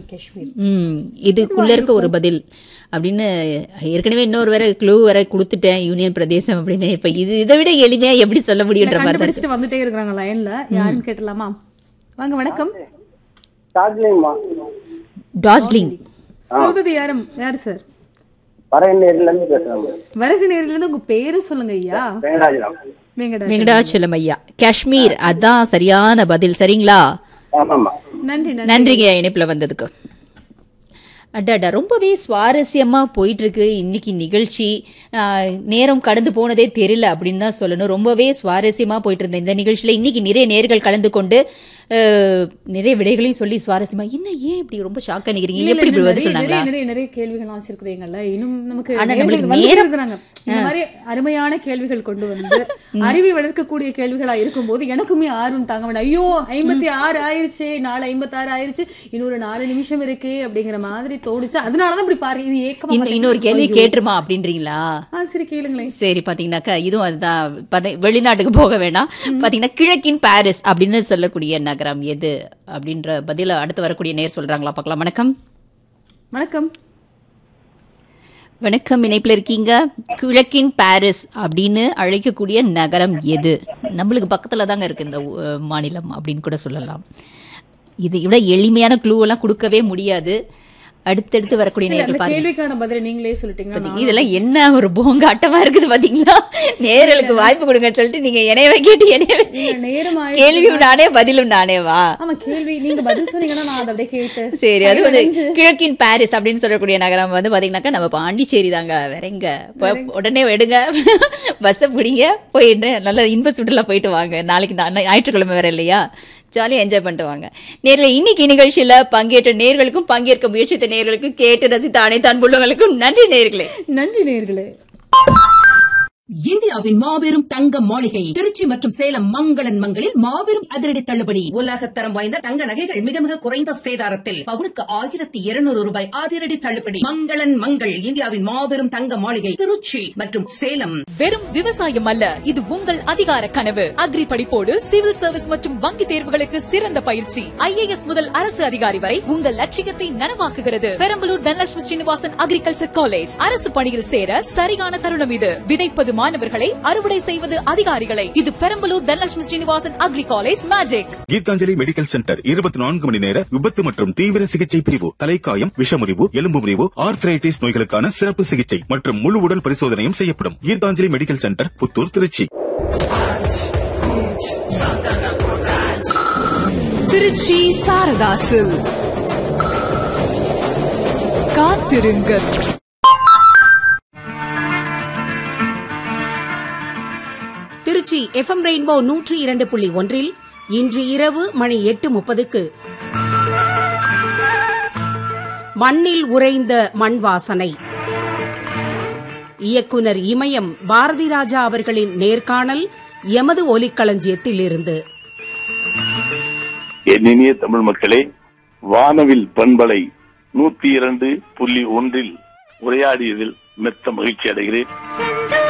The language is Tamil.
காஷ்மீர் ம் இதுக்குள்ள இருக்க ஒரு பதில் அப்படின்னு ஏற்கனவே இன்னொரு வேற க்ளூ வேற கொடுத்துட்டேன் யூனியன் பிரதேசம் அப்படின்னு இப்ப இது இதை விட எளிமையா எப்படி சொல்ல முடியுன்ற மாதிரி தான் இருக்கு. கண்டுபிடிச்சிட்டு வந்துட்டே இருக்கிறாங்க லைன்ல யாருன்னு கேட்டலாமா வாங்க வணக்கம் டார்ஜிலிங்மா டார்ஜிலிங் சொல்றது யாரும் யாரு சார் பறையநேரில இருந்து பேசுறேன் வரகு நேரில இருந்து உங்க பேரு சொல்லுங்க ஐயா வெங்கடாஜலம் வெங்கடா வெங்கடாச்சலம் ஐயா காஷ்மீர் அதான் சரியான பதில் சரிங்களா ஆமாம்மா நன்றி நன்றி நன்றிங்க இணைப்புல வந்ததுக்கு அடாடா ரொம்பவே சுவாரஸ்யமா போயிட்டு இருக்கு இன்னைக்கு நிகழ்ச்சி ஆஹ், நேரம் கடந்து போனதே தெரியல அப்படின்னு தான் சொல்லணும் ரொம்பவே சுவாரஸ்யமா போயிட்டு இருந்த இந்த நிகழ்ச்சியில இன்னைக்கு நிறைய நேர்கள் கலந்து கொண்டு ஆஹ், நிறைய விடைகளையும் சொல்லி சுவாரஸ்யமா என்ன ஏன் இப்படி ரொம்ப ஷாக்கா நிக்கிறீங்க இல்ல, எப்படி இல்ல, இப்படி நிறைய- பதில் சொன்னாங்களா நிறைய நிறைய நிறைய கேள்விகள்லாம் வச்சிருக்கிறீங்கல்ல இன்னும் நமக்கு ஆனா நேர்கள் நம்மளுக்கு வந்துட்டே நேரம் இருக்கிறாங்க. இந்த மாதிரி அருமையான கேள்விகள் கொண்டு வந்து அறிவை வளர்க்கக்கூடிய கேள்விகளா இருக்கும்போது எனக்குமே ஆர்வம் தாங்க வேண்டாம் ஐயோ ஐம்பத்தி ஆறு ஆயிருச்சு நாலு ஐம்பத்தி ஆறு ஆயிருச்சு இன்னொரு நாலு நிமிஷம் இருக்கே அப்படிங்கிற மாதிரி தோணுச்சு அதனாலதான் இப்படி பாருங்க இது ஏக்கமா இன்னும் இன்னொரு கேள்வி கேட்டுருமா அப்படின்றீங்களா ஆ சரி கேளுங்களேன் சரி பாத்தீங்கன்னாக்கா இதுவும் அதுதான் பட- வெளிநாட்டுக்கு போக வேணாம் பாத்தீங்கன்னா கிழக்கின் பாரிஸ் அப்படின்னு சொல்லக்கூடிய நகரம் எது அப்படின்ற பதில அடுத்து வரக்கூடிய நேர் சொல்றாங்களா பார்க்கலாம் வணக்கம் வணக்கம் வணக்கம் இணைப்புல இருக்கீங்க கிழக்கின் பாரிஸ் அப்படின்னு அழைக்கக்கூடிய நகரம் எது நம்மளுக்கு பக்கத்துல தாங்க இருக்கு இந்த ஊ- மாநிலம் அப்படின்னு கூட சொல்லலாம் இதை விட எளிமையான க்ளூ எல்லாம் கொடுக்கவே முடியாது அடுத்தடுத்து வரக்கூடிய இல்ல, நேர்கள் அந்த பாருங்க கேள்விக்கான பதில நீங்களே சொல்லிட்டீங்கன்னா நான் இதெல்லாம் என்ன ஒரு போங்காட்டமா இருக்குது பாத்தீங்களா நேர்களுக்கு வாய்ப்பு கொடுங்கன்னு சொல்லிட்டு நீங்க என்னையவே கேட்டு என்னையவே இல்ல, நேரம் ஆயிடுச்சு. கேள்வியும் நானே பதிலும் நானே வா ஆமா கேள்வி நீங்க பதில் சொன்னீங்கன்னா நான் அதை அப்படியே கேட்டு சரி அது வந்து கிழக்கின் பாரிஸ் அப்படின்னு சொல்லக்கூடிய நகரம் வந்து பாத்தீங்கன்னாக்கா நம்ம பாண்டிச்சேரி தாங்க வேற எங்க போ- உடனே எடுங்க பஸ்ஸை பிடிங்க போயிட்டு நல்ல இன்ப சுற்றுலா போயிட்டு வாங்க நாளைக்கு நா- ஞாயிற்றுக்கிழமை வேற இல்லையா ஜாலியா என்ஜாய் பண்ணிட்டு வாங்க நேர்ல இன்னைக்கு நிகழ்ச்சியில பங்கேற்ற நேர்களுக்கும் பங்கேற்க முயற்சித்த நேர்களுக்கும் கேட்டு ரசித்த அனைத்து அன்புள்ளவங்களுக்கும் நன்றி நேர்களே நன்றி நேர்களே இந்தியாவின் மாபெரும் தங்க மாளிகை திருச்சி மற்றும் சேலம் மங்களன் மங்களில் மாபெரும் அதிரடி தள்ளுபடி உலகத்தரம் வாய்ந்த தங்க நகைகள் மிக மிக குறைந்த சேதாரத்தில் பவுனுக்கு ஆயிரத்தி இருநூறு ரூபாய் அதிரடி தள்ளுபடி மங்களன் மங்கள் இந்தியாவின் மாபெரும் தங்க மாளிகை திருச்சி மற்றும் சேலம் வெறும் விவசாயம் அல்ல இது உங்கள் அதிகார கனவு அக்ரி படிப்போடு சிவில் சர்வீஸ் மற்றும் வங்கி தேர்வுகளுக்கு சிறந்த பயிற்சி ஐஏஎஸ் முதல் அரசு அதிகாரி வரை உங்கள் லட்சியத்தை நனவாக்குகிறது பெரம்பலூர் தனலட்சுமி ஸ்ரீனிவாசன் அக்ரிகல்ச்சர் காலேஜ் அரசு பணியில் சேர சரியான தருணம் இது விதைப்பது மாணவர்களை அறுவடை செய்வது அதிகாரிகளை இது Perambalur Dhanalakshmi Srinivasan agri college magic Geethanjali medical centre இருபத்தி நான்கு மணி நேர விபத்து மற்றும் தீவிர சிகிச்சை பிரிவு தலைக்காயம் விஷமுறிவு எலும்பு முறிவு ஆர்த்ரைட்டிஸ் நோய்களுக்கான சிறப்பு சிகிச்சை மற்றும் முழு உடல் பரிசோதனையும் செய்யப்படும் கீதாஞ்சலி மெடிக்கல் சென்டர் புத்தூர் திருச்சி திருச்சி சாரதாசு காத்திருங்கள் திருச்சி எஃப்எம் ரெயின்போ நூற்றி இரண்டு புள்ளி ஒன்றில் இன்று இரவு மணி எட்டு முப்பதுக்கு மண்ணில் உறைந்த மண் வாசனை இயக்குனர் இமயம் பாரதி ராஜா அவர்களின் நேர்காணல் எமது ஒலிக்களஞ்சியத்தில் இருந்து என் இனிய தமிழ் மக்களே வானவில் பண்பலை நூத்தி இரண்டு புள்ளி ஒன்றில் உரையாடியதில் மெத்த மகிழ்ச்சி அடைகிறேன்